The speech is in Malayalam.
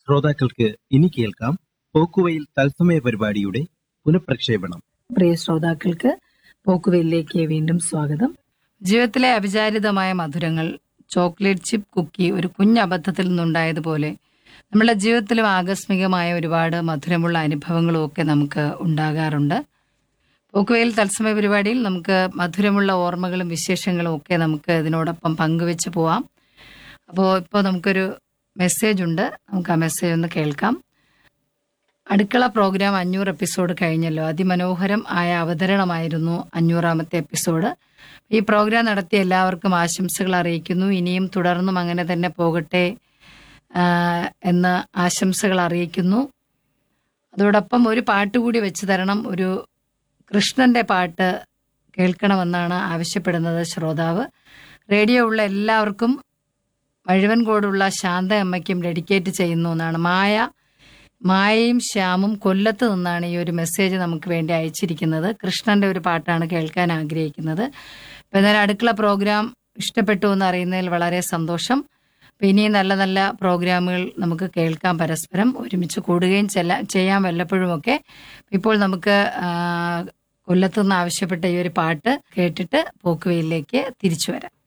ശ്രോതാക്കൾക്ക് ഇനി കേൾക്കാം പോക്കുവയിൽ തത്സമയ പരിപാടിയുടെ പുനഃപ്രക്ഷേപണം പ്രിയ ശ്രോതാക്കൾക്ക് പോക്കുവെല്ലിലേക്ക് വീണ്ടും സ്വാഗതം ജീവിതത്തിലെ അവിചാരിതമായ മധുരങ്ങൾ ചോക്ലേറ്റ് ചിപ്പ് കുക്കി ഒരു കുഞ്ഞബദ്ധത്തിൽ നിന്നുണ്ടായതുപോലെ നമ്മുടെ ജീവിതത്തിലും ആകസ്മികമായ ഒരുപാട് മധുരമുള്ള അനുഭവങ്ങളും ഒക്കെ നമുക്ക് ഉണ്ടാകാറുണ്ട് പോക്കുവെയിൽ തത്സമയ പരിപാടിയിൽ നമുക്ക് മധുരമുള്ള ഓർമ്മകളും വിശേഷങ്ങളും ഒക്കെ നമുക്ക് ഇതിനോടൊപ്പം പങ്കുവെച്ച് പോവാം അപ്പോൾ ഇപ്പോൾ നമുക്കൊരു മെസ്സേജ് ഉണ്ട് നമുക്ക് ആ മെസ്സേജ് ഒന്ന് കേൾക്കാം അടുക്കള പ്രോഗ്രാം അഞ്ഞൂറ് എപ്പിസോഡ് കഴിഞ്ഞല്ലോ അതിമനോഹരം ആയ അവതരണമായിരുന്നു അഞ്ഞൂറാമത്തെ എപ്പിസോഡ് ഈ പ്രോഗ്രാം നടത്തിയ എല്ലാവർക്കും ആശംസകൾ അറിയിക്കുന്നു ഇനിയും തുടർന്നും അങ്ങനെ തന്നെ പോകട്ടെ ആ, എന്ന് ആശംസകൾ അറിയിക്കുന്നു അതോടൊപ്പം ഒരു പാട്ട് കൂടി വെച്ച് തരണം ഒരു കൃഷ്ണന്റെ പാട്ട് കേൾക്കണമെന്നാണ് ആവശ്യപ്പെടുന്നത് ശ്രോതാവ് റേഡിയോ ഉള്ള എല്ലാവർക്കും മഴുവൻകോടുള്ള ശാന്ത അമ്മയ്ക്കും ഡെഡിക്കേറ്റ് ചെയ്യുന്നു എന്നാണ് മായ മായയും ശ്യാമും കൊല്ലത്ത് നിന്നാണ് ഈ ഒരു മെസ്സേജ് നമുക്ക് വേണ്ടി അയച്ചിരിക്കുന്നത് കൃഷ്ണന്റെ ഒരു പാട്ടാണ് കേൾക്കാൻ ആഗ്രഹിക്കുന്നത് അപ്പൊ എന്നാലും അടുക്കള പ്രോഗ്രാം ഇഷ്ടപ്പെട്ടു എന്ന് അറിയുന്നതിൽ വളരെ സന്തോഷം അപ്പൊ ഇനിയും നല്ല നല്ല പ്രോഗ്രാമുകൾ നമുക്ക് കേൾക്കാം പരസ്പരം ഒരുമിച്ച് കൂടുകയും ചെല്ല ചെയ്യാൻ വല്ലപ്പോഴുമൊക്കെ ഇപ്പോൾ നമുക്ക് ആ, കൊല്ലത്ത് നിന്ന് ആവശ്യപ്പെട്ട ഈ ഒരു പാട്ട് കേട്ടിട്ട് പോക്കുവയിലേക്ക് തിരിച്ചു വരാം